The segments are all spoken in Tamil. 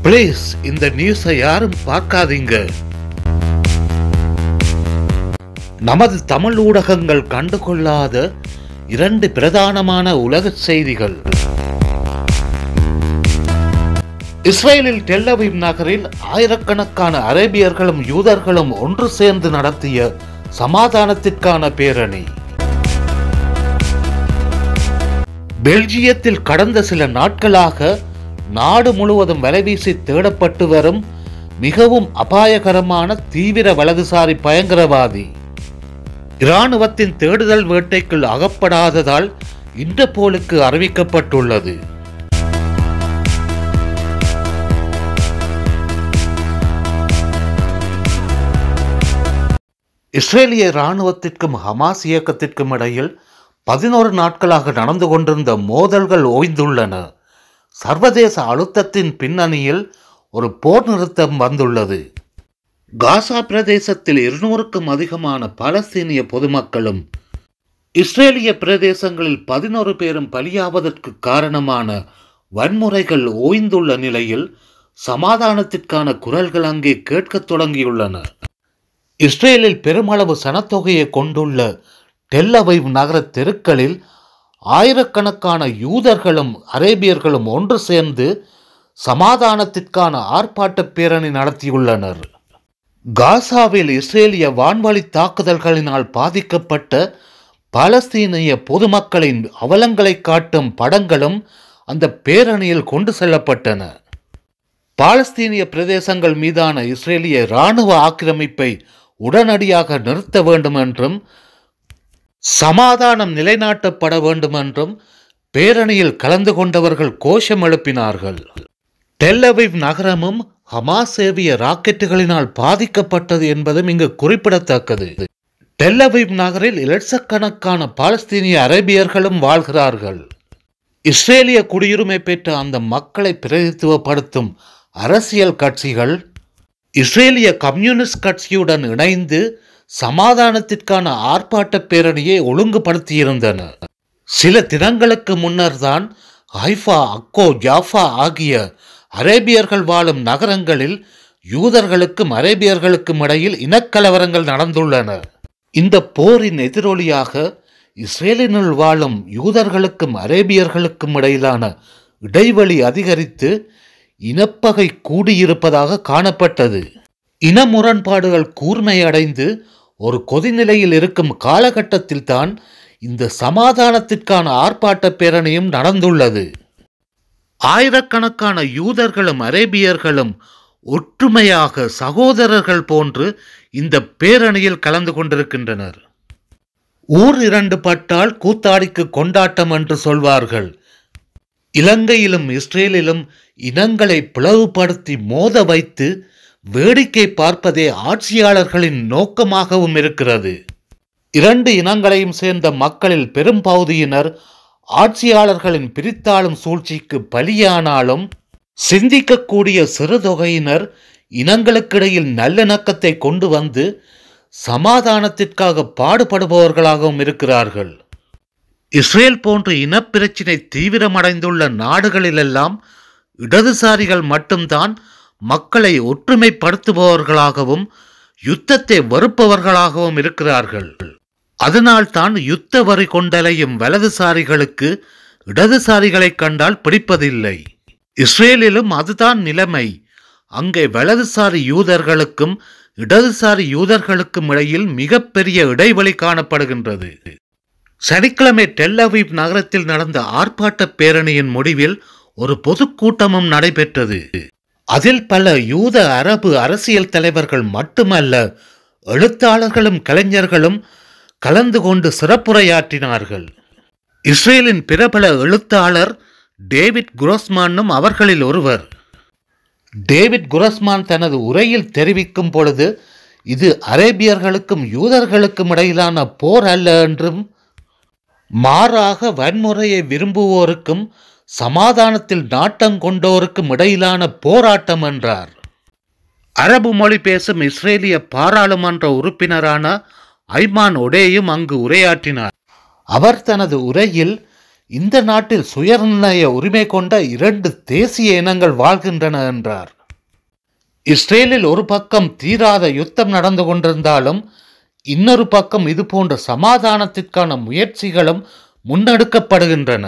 ப்ளீஸ் இந்த நியூஸை யாரும் பார்க்காதீங்க நமது தமிழ் ஊடகங்கள் கண்டுகொள்ளாத இரண்டு பிரதானமான உலக செய்திகள் இஸ்ரேலில் டெல்லவிவ் நகரில் ஆயிரக்கணக்கான அரேபியர்களும் யூதர்களும் ஒன்று சேர்ந்து நடத்திய சமாதானத்திற்கான பேரணி பெல்ஜியத்தில் கடந்த சில நாட்களாக நாடு முழுவதும் வலைவீசி தேடப்பட்டு வரும் மிகவும் அபாயகரமான தீவிர வலதுசாரி பயங்கரவாதி இராணுவத்தின் தேடுதல் வேட்டைக்குள் அகப்படாததால் இன்டர்போலுக்கு அறிவிக்கப்பட்டுள்ளது இஸ்ரேலிய இராணுவத்திற்கும் ஹமாஸ் இயக்கத்திற்கும் இடையில் பதினோரு நாட்களாக நடந்து கொண்டிருந்த மோதல்கள் ஓய்ந்துள்ளன சர்வதேச அழுத்தத்தின் பின்னணியில் ஒரு போர் நிறுத்தம் வந்துள்ளது காசா பிரதேசத்தில் இருநூறுக்கும் அதிகமான பாலஸ்தீனிய பொதுமக்களும் இஸ்ரேலிய பிரதேசங்களில் பதினோரு பேரும் பலியாவதற்கு காரணமான வன்முறைகள் ஓய்ந்துள்ள நிலையில் சமாதானத்திற்கான குரல்கள் அங்கே கேட்கத் தொடங்கியுள்ளன இஸ்ரேலில் பெருமளவு சனத்தொகையை கொண்டுள்ள டெல்லவைவ் நகர தெருக்களில் ஆயிரக்கணக்கான யூதர்களும் அரேபியர்களும் ஒன்று சேர்ந்து சமாதானத்திற்கான ஆர்ப்பாட்ட பேரணி நடத்தியுள்ளனர் காசாவில் இஸ்ரேலிய வான்வழி தாக்குதல்களினால் பாதிக்கப்பட்ட பாலஸ்தீனிய பொதுமக்களின் அவலங்களை காட்டும் படங்களும் அந்த பேரணியில் கொண்டு செல்லப்பட்டன பாலஸ்தீனிய பிரதேசங்கள் மீதான இஸ்ரேலிய இராணுவ ஆக்கிரமிப்பை உடனடியாக நிறுத்த வேண்டும் என்றும் சமாதானம் நிலைநாட்டப்பட வேண்டும் என்றும் பேரணியில் கலந்து கொண்டவர்கள் கோஷம் எழுப்பினார்கள் டெல்லவிவ் நகரமும் ஹமாஸ் ஏவிய ராக்கெட்டுகளினால் பாதிக்கப்பட்டது என்பதும் இங்கு குறிப்பிடத்தக்கது டெல்லவிவ் நகரில் இலட்சக்கணக்கான பாலஸ்தீனிய அரேபியர்களும் வாழ்கிறார்கள் இஸ்ரேலிய குடியுரிமை பெற்ற அந்த மக்களை பிரதித்துவப்படுத்தும் அரசியல் கட்சிகள் இஸ்ரேலிய கம்யூனிஸ்ட் கட்சியுடன் இணைந்து சமாதானத்திற்கான ஆர்ப்பாட்ட பேரணியை ஒழுங்குபடுத்தியிருந்தன சில தினங்களுக்கு முன்னர் தான் ஹைஃபா அக்கோ ஜாஃபா ஆகிய அரேபியர்கள் வாழும் நகரங்களில் யூதர்களுக்கும் அரேபியர்களுக்கும் இடையில் இனக்கலவரங்கள் நடந்துள்ளன இந்த போரின் எதிரொலியாக இஸ்ரேலினுள் வாழும் யூதர்களுக்கும் அரேபியர்களுக்கும் இடையிலான இடைவெளி அதிகரித்து இனப்பகை கூடியிருப்பதாக காணப்பட்டது இன முரண்பாடுகள் கூர்மையடைந்து ஒரு கொதிநிலையில் இருக்கும் காலகட்டத்தில் தான் இந்த சமாதானத்திற்கான ஆர்ப்பாட்ட பேரணியும் நடந்துள்ளது ஆயிரக்கணக்கான யூதர்களும் அரேபியர்களும் ஒற்றுமையாக சகோதரர்கள் போன்று இந்த பேரணியில் கலந்து கொண்டிருக்கின்றனர் ஊர் இரண்டு பட்டால் கூத்தாடிக்கு கொண்டாட்டம் என்று சொல்வார்கள் இலங்கையிலும் இஸ்ரேலிலும் இனங்களை பிளவுபடுத்தி மோத வைத்து வேடிக்கை பார்ப்பதே ஆட்சியாளர்களின் நோக்கமாகவும் இருக்கிறது இரண்டு இனங்களையும் சேர்ந்த மக்களில் பெரும்பகுதியினர் ஆட்சியாளர்களின் பிரித்தாளும் சூழ்ச்சிக்கு பலியானாலும் சிந்திக்கக்கூடிய சிறு தொகையினர் இனங்களுக்கிடையில் நல்லிணக்கத்தை கொண்டு வந்து சமாதானத்திற்காக பாடுபடுபவர்களாகவும் இருக்கிறார்கள் இஸ்ரேல் போன்ற இனப்பிரச்சினை தீவிரமடைந்துள்ள நாடுகளிலெல்லாம் இடதுசாரிகள் மட்டும்தான் மக்களை ஒற்றுமைப்படுத்துபவர்களாகவும் யுத்தத்தை வெறுப்பவர்களாகவும் இருக்கிறார்கள் அதனால்தான் யுத்த வரி கொண்டலையும் வலதுசாரிகளுக்கு இடதுசாரிகளை கண்டால் பிடிப்பதில்லை இஸ்ரேலிலும் அதுதான் நிலைமை அங்கே வலதுசாரி யூதர்களுக்கும் இடதுசாரி யூதர்களுக்கும் இடையில் மிகப்பெரிய இடைவெளி காணப்படுகின்றது சனிக்கிழமை டெல்லவீவ் நகரத்தில் நடந்த ஆர்ப்பாட்ட பேரணியின் முடிவில் ஒரு பொதுக்கூட்டமும் நடைபெற்றது அதில் பல யூத அரபு அரசியல் தலைவர்கள் மட்டுமல்ல எழுத்தாளர்களும் கலைஞர்களும் கலந்து கொண்டு சிறப்புரையாற்றினார்கள் இஸ்ரேலின் பிரபல எழுத்தாளர் டேவிட் குரோஸ்மானும் அவர்களில் ஒருவர் டேவிட் குரஸ்மான் தனது உரையில் தெரிவிக்கும் பொழுது இது அரேபியர்களுக்கும் யூதர்களுக்கும் இடையிலான போர் அல்ல என்றும் மாறாக வன்முறையை விரும்புவோருக்கும் சமாதானத்தில் நாட்டம் கொண்டோருக்கும் இடையிலான போராட்டம் என்றார் அரபு மொழி பேசும் இஸ்ரேலிய பாராளுமன்ற உறுப்பினரான ஐமான் ஒடேயும் அங்கு உரையாற்றினார் அவர் தனது உரையில் இந்த நாட்டில் சுயநிர்ணய உரிமை கொண்ட இரண்டு தேசிய இனங்கள் வாழ்கின்றன என்றார் இஸ்ரேலில் ஒரு பக்கம் தீராத யுத்தம் நடந்து கொண்டிருந்தாலும் இன்னொரு பக்கம் இது போன்ற சமாதானத்திற்கான முயற்சிகளும் முன்னெடுக்கப்படுகின்றன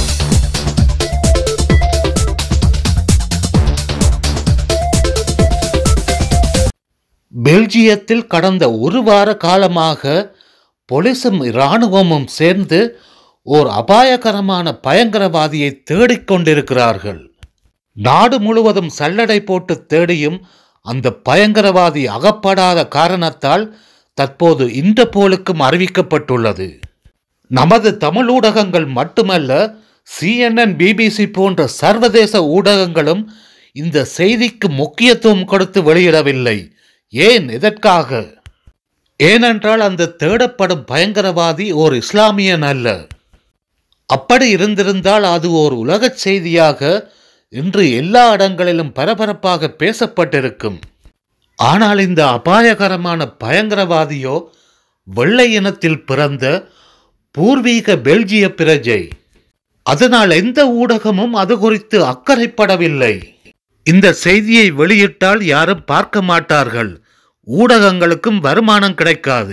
பெல்ஜியத்தில் கடந்த ஒரு வார காலமாக போலீசும் இராணுவமும் சேர்ந்து ஓர் அபாயகரமான பயங்கரவாதியை தேடிக்கொண்டிருக்கிறார்கள் நாடு முழுவதும் சல்லடை போட்டு தேடியும் அந்த பயங்கரவாதி அகப்படாத காரணத்தால் தற்போது இன்டர்போலுக்கும் அறிவிக்கப்பட்டுள்ளது நமது தமிழ் ஊடகங்கள் மட்டுமல்ல சிஎன்என் பிபிசி போன்ற சர்வதேச ஊடகங்களும் இந்த செய்திக்கு முக்கியத்துவம் கொடுத்து வெளியிடவில்லை ஏன் எதற்காக ஏனென்றால் அந்த தேடப்படும் பயங்கரவாதி ஓர் இஸ்லாமியன் அல்ல அப்படி இருந்திருந்தால் அது ஓர் உலகச் செய்தியாக இன்று எல்லா இடங்களிலும் பரபரப்பாக பேசப்பட்டிருக்கும் ஆனால் இந்த அபாயகரமான பயங்கரவாதியோ வெள்ளை இனத்தில் பிறந்த பூர்வீக பெல்ஜிய பிரஜை அதனால் எந்த ஊடகமும் அது குறித்து அக்கறைப்படவில்லை இந்த செய்தியை வெளியிட்டால் யாரும் பார்க்க மாட்டார்கள் ஊடகங்களுக்கும் வருமானம் கிடைக்காது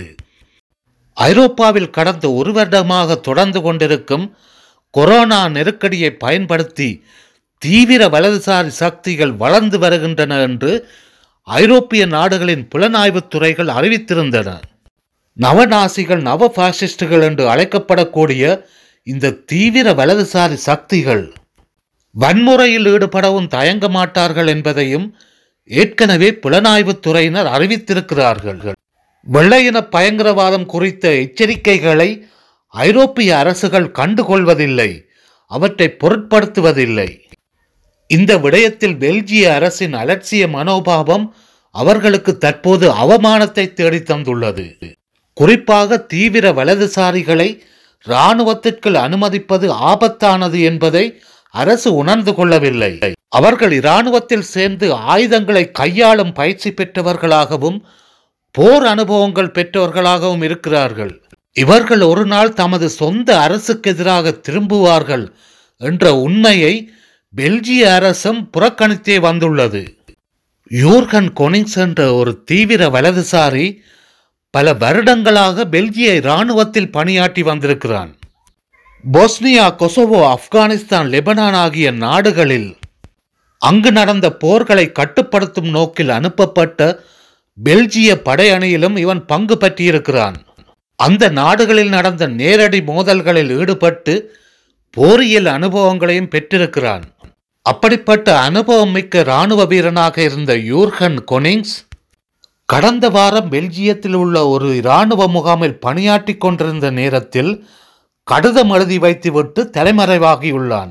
ஐரோப்பாவில் கடந்த ஒரு வருடமாக தொடர்ந்து கொண்டிருக்கும் கொரோனா நெருக்கடியை பயன்படுத்தி தீவிர வலதுசாரி சக்திகள் வளர்ந்து வருகின்றன என்று ஐரோப்பிய நாடுகளின் புலனாய்வுத் துறைகள் அறிவித்திருந்தன நவநாசிகள் நவ பாசிஸ்டுகள் என்று அழைக்கப்படக்கூடிய இந்த தீவிர வலதுசாரி சக்திகள் வன்முறையில் ஈடுபடவும் தயங்க மாட்டார்கள் என்பதையும் ஏற்கனவே புலனாய்வுத் துறையினர் அறிவித்திருக்கிறார்கள் வெள்ளையின பயங்கரவாதம் குறித்த எச்சரிக்கைகளை ஐரோப்பிய அரசுகள் கண்டுகொள்வதில்லை அவற்றை பொருட்படுத்துவதில்லை இந்த விடயத்தில் பெல்ஜிய அரசின் அலட்சிய மனோபாவம் அவர்களுக்கு தற்போது அவமானத்தை தேடித் தந்துள்ளது குறிப்பாக தீவிர வலதுசாரிகளை இராணுவத்திற்குள் அனுமதிப்பது ஆபத்தானது என்பதை அரசு உணர்ந்து கொள்ளவில்லை அவர்கள் இராணுவத்தில் சேர்ந்து ஆயுதங்களை கையாளும் பயிற்சி பெற்றவர்களாகவும் போர் அனுபவங்கள் பெற்றவர்களாகவும் இருக்கிறார்கள் இவர்கள் ஒரு நாள் தமது சொந்த அரசுக்கு எதிராக திரும்புவார்கள் என்ற உண்மையை பெல்ஜிய அரசும் புறக்கணித்தே வந்துள்ளது யூர்கன் கொனிங்ஸ் என்ற ஒரு தீவிர வலதுசாரி பல வருடங்களாக பெல்ஜிய இராணுவத்தில் பணியாற்றி வந்திருக்கிறான் போஸ்னியா கொசோவோ ஆப்கானிஸ்தான் லெபனான் ஆகிய நாடுகளில் அங்கு நடந்த போர்களை கட்டுப்படுத்தும் நோக்கில் அனுப்பப்பட்ட பெல்ஜிய படையணியிலும் இவன் பங்கு பற்றியிருக்கிறான் அந்த நாடுகளில் நடந்த நேரடி மோதல்களில் ஈடுபட்டு போரியல் அனுபவங்களையும் பெற்றிருக்கிறான் அப்படிப்பட்ட அனுபவம் மிக்க இராணுவ வீரனாக இருந்த யூர்கன் கொனிங்ஸ் கடந்த வாரம் பெல்ஜியத்தில் உள்ள ஒரு இராணுவ முகாமில் பணியாற்றி கொண்டிருந்த நேரத்தில் கடிதம் எழுதி வைத்துவிட்டு தலைமறைவாகியுள்ளான்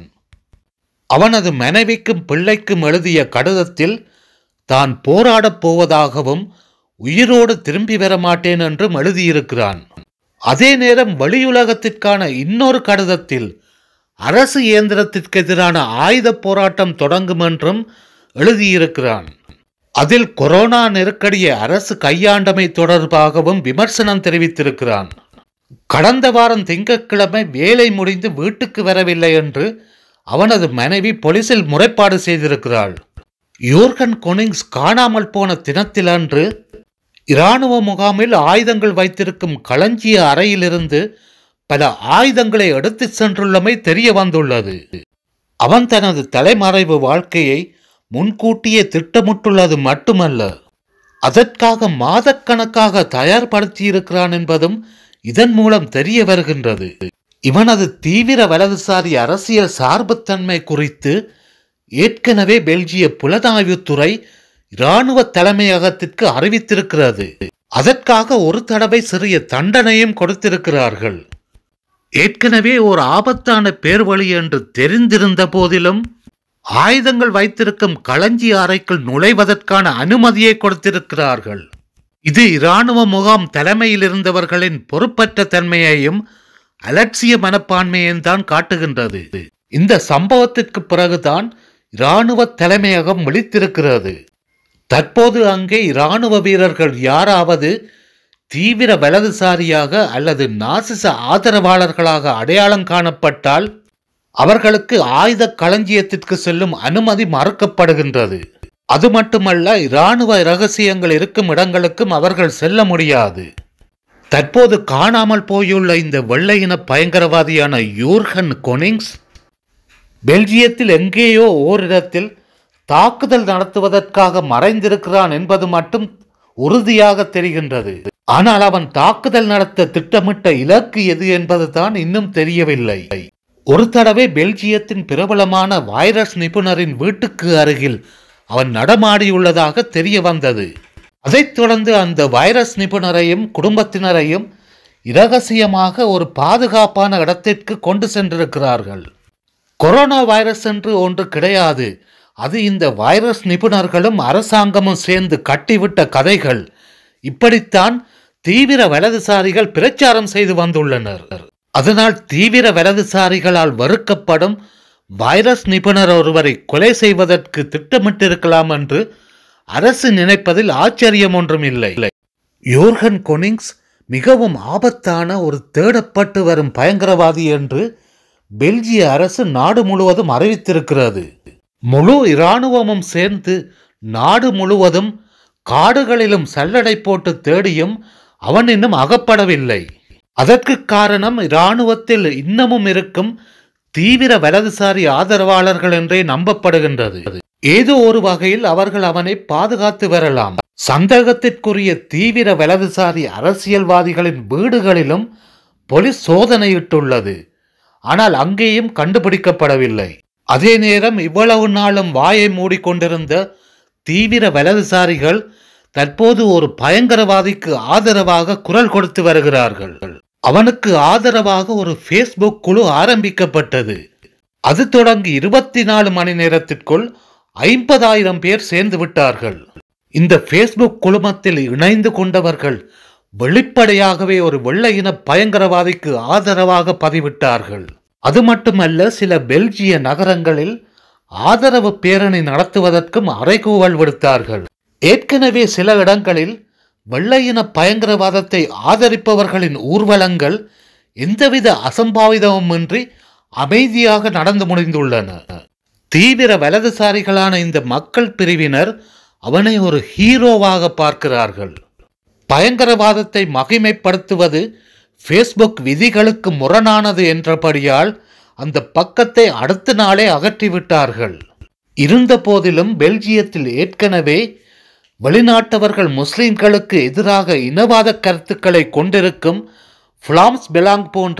அவனது மனைவிக்கும் பிள்ளைக்கும் எழுதிய கடிதத்தில் தான் போராடப் போவதாகவும் உயிரோடு திரும்பி வர மாட்டேன் என்றும் எழுதியிருக்கிறான் அதே நேரம் வெளியுலகத்திற்கான இன்னொரு கடிதத்தில் அரசு இயந்திரத்திற்கு எதிரான ஆயுத போராட்டம் தொடங்கும் என்றும் எழுதியிருக்கிறான் அதில் கொரோனா நெருக்கடியை அரசு கையாண்டமை தொடர்பாகவும் விமர்சனம் தெரிவித்திருக்கிறான் கடந்த வாரம் திங்கட்கிழமை வேலை முடிந்து வீட்டுக்கு வரவில்லை என்று அவனது மனைவி போலீசில் முறைப்பாடு செய்திருக்கிறாள் யூர்கன் கொனிங்ஸ் காணாமல் போன தினத்திலன்று இராணுவ முகாமில் ஆயுதங்கள் வைத்திருக்கும் களஞ்சிய அறையிலிருந்து பல ஆயுதங்களை எடுத்துச் சென்றுள்ளமை தெரிய வந்துள்ளது அவன் தனது தலைமறைவு வாழ்க்கையை முன்கூட்டியே திட்டமிட்டுள்ளது மட்டுமல்ல அதற்காக மாதக்கணக்காக தயார்படுத்தியிருக்கிறான் என்பதும் இதன் மூலம் தெரிய வருகின்றது இவனது தீவிர வலதுசாரி அரசியல் சார்புத்தன்மை குறித்து ஏற்கனவே பெல்ஜிய புலனாய்வுத்துறை இராணுவ தலைமையகத்திற்கு அறிவித்திருக்கிறது அதற்காக ஒரு தடவை சிறிய தண்டனையும் கொடுத்திருக்கிறார்கள் ஏற்கனவே ஒரு ஆபத்தான பேர்வழி என்று தெரிந்திருந்த போதிலும் ஆயுதங்கள் வைத்திருக்கும் களஞ்சிய அறைக்குள் நுழைவதற்கான அனுமதியை கொடுத்திருக்கிறார்கள் இது இராணுவ முகாம் தலைமையில் இருந்தவர்களின் பொறுப்பற்ற தன்மையையும் அலட்சிய மனப்பான்மையையும் தான் காட்டுகின்றது இந்த சம்பவத்திற்கு பிறகுதான் இராணுவ தலைமையகம் விழித்திருக்கிறது தற்போது அங்கே இராணுவ வீரர்கள் யாராவது தீவிர வலதுசாரியாக அல்லது நாசிச ஆதரவாளர்களாக அடையாளம் காணப்பட்டால் அவர்களுக்கு ஆயுத களஞ்சியத்திற்கு செல்லும் அனுமதி மறுக்கப்படுகின்றது அது மட்டுமல்ல இராணுவ ரகசியங்கள் இருக்கும் இடங்களுக்கும் அவர்கள் செல்ல முடியாது தற்போது காணாமல் போயுள்ள இந்த வெள்ளையின பயங்கரவாதியான யூர்கன் கொனிங்ஸ் பெல்ஜியத்தில் எங்கேயோ ஓரிடத்தில் தாக்குதல் நடத்துவதற்காக மறைந்திருக்கிறான் என்பது மட்டும் உறுதியாக தெரிகின்றது ஆனால் அவன் தாக்குதல் நடத்த திட்டமிட்ட இலக்கு எது என்பதுதான் இன்னும் தெரியவில்லை ஒரு தடவை பெல்ஜியத்தின் பிரபலமான வைரஸ் நிபுணரின் வீட்டுக்கு அருகில் அவன் நடமாடியுள்ளதாக தெரிய வந்தது அதைத் தொடர்ந்து அந்த வைரஸ் நிபுணரையும் குடும்பத்தினரையும் இரகசியமாக ஒரு பாதுகாப்பான இடத்திற்கு கொண்டு சென்றிருக்கிறார்கள் கொரோனா வைரஸ் என்று ஒன்று கிடையாது அது இந்த வைரஸ் நிபுணர்களும் அரசாங்கமும் சேர்ந்து கட்டிவிட்ட கதைகள் இப்படித்தான் தீவிர வலதுசாரிகள் பிரச்சாரம் செய்து வந்துள்ளனர் அதனால் தீவிர வலதுசாரிகளால் வெறுக்கப்படும் வைரஸ் நிபுணர் ஒருவரை கொலை செய்வதற்கு திட்டமிட்டிருக்கலாம் என்று அரசு நினைப்பதில் ஆச்சரியம் ஒன்றும் இல்லை யோர்கன் கொனிங்ஸ் மிகவும் ஆபத்தான ஒரு தேடப்பட்டு வரும் பயங்கரவாதி என்று பெல்ஜிய அரசு நாடு முழுவதும் அறிவித்திருக்கிறது முழு இராணுவமும் சேர்ந்து நாடு முழுவதும் காடுகளிலும் சல்லடை போட்டு தேடியும் அவன் இன்னும் அகப்படவில்லை அதற்கு காரணம் இராணுவத்தில் இன்னமும் இருக்கும் தீவிர வலதுசாரி ஆதரவாளர்கள் என்றே நம்பப்படுகின்றது ஏதோ ஒரு வகையில் அவர்கள் அவனை பாதுகாத்து வரலாம் சந்தேகத்திற்குரிய தீவிர வலதுசாரி அரசியல்வாதிகளின் வீடுகளிலும் போலீஸ் சோதனையிட்டுள்ளது ஆனால் அங்கேயும் கண்டுபிடிக்கப்படவில்லை அதே நேரம் இவ்வளவு நாளும் வாயை மூடிக்கொண்டிருந்த தீவிர வலதுசாரிகள் தற்போது ஒரு பயங்கரவாதிக்கு ஆதரவாக குரல் கொடுத்து வருகிறார்கள் அவனுக்கு ஆதரவாக ஒரு ஃபேஸ்புக் குழு ஆரம்பிக்கப்பட்டது அது தொடங்கி இருபத்தி நாலு மணி நேரத்திற்குள் ஐம்பதாயிரம் பேர் சேர்ந்து விட்டார்கள் இந்த ஃபேஸ்புக் குழுமத்தில் இணைந்து கொண்டவர்கள் வெளிப்படையாகவே ஒரு வெள்ளையின பயங்கரவாதிக்கு ஆதரவாக பதிவிட்டார்கள் அது மட்டுமல்ல சில பெல்ஜிய நகரங்களில் ஆதரவு பேரணி நடத்துவதற்கும் அறைகூவல் விடுத்தார்கள் ஏற்கனவே சில இடங்களில் வெள்ளையின பயங்கரவாதத்தை ஆதரிப்பவர்களின் ஊர்வலங்கள் எந்தவித அசம்பாவிதமுமின்றி அமைதியாக நடந்து முடிந்துள்ளன தீவிர வலதுசாரிகளான இந்த மக்கள் பிரிவினர் அவனை ஒரு ஹீரோவாக பார்க்கிறார்கள் பயங்கரவாதத்தை மகிமைப்படுத்துவது ஃபேஸ்புக் விதிகளுக்கு முரணானது என்றபடியால் அந்த பக்கத்தை அடுத்த நாளே அகற்றிவிட்டார்கள் இருந்த போதிலும் பெல்ஜியத்தில் ஏற்கனவே வெளிநாட்டவர்கள் முஸ்லிம்களுக்கு எதிராக இனவாத கருத்துக்களை கொண்டிருக்கும் பிளாம்ஸ் பெலாங் போன்ற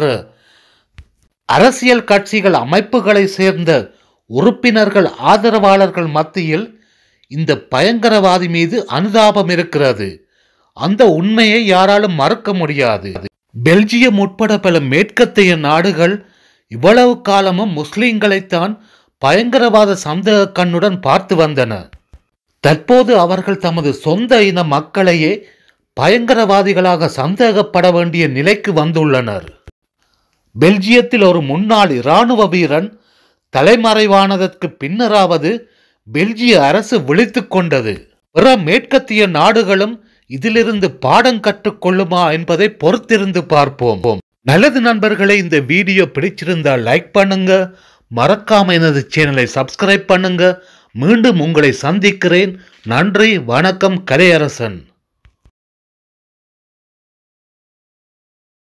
அரசியல் கட்சிகள் அமைப்புகளை சேர்ந்த உறுப்பினர்கள் ஆதரவாளர்கள் மத்தியில் இந்த பயங்கரவாதி மீது அனுதாபம் இருக்கிறது அந்த உண்மையை யாராலும் மறுக்க முடியாது பெல்ஜியம் உட்பட பல மேற்கத்திய நாடுகள் இவ்வளவு காலமும் முஸ்லிம்களைத்தான் பயங்கரவாத சந்தேக கண்ணுடன் பார்த்து வந்தன தற்போது அவர்கள் தமது சொந்த இன மக்களையே பயங்கரவாதிகளாக சந்தேகப்பட வேண்டிய நிலைக்கு வந்துள்ளனர் பெல்ஜியத்தில் ஒரு முன்னாள் இராணுவ வீரன் தலைமறைவானதற்கு பின்னராவது பெல்ஜிய அரசு விழித்துக் கொண்டது பிற மேற்கத்திய நாடுகளும் இதிலிருந்து பாடம் கற்றுக்கொள்ளுமா என்பதை பொறுத்திருந்து பார்ப்போம் நல்லது நண்பர்களே இந்த வீடியோ பிடிச்சிருந்தால் லைக் பண்ணுங்க மறக்காம எனது சேனலை சப்ஸ்கிரைப் பண்ணுங்க மீண்டும் உங்களை சந்திக்கிறேன் நன்றி வணக்கம் கலையரசன்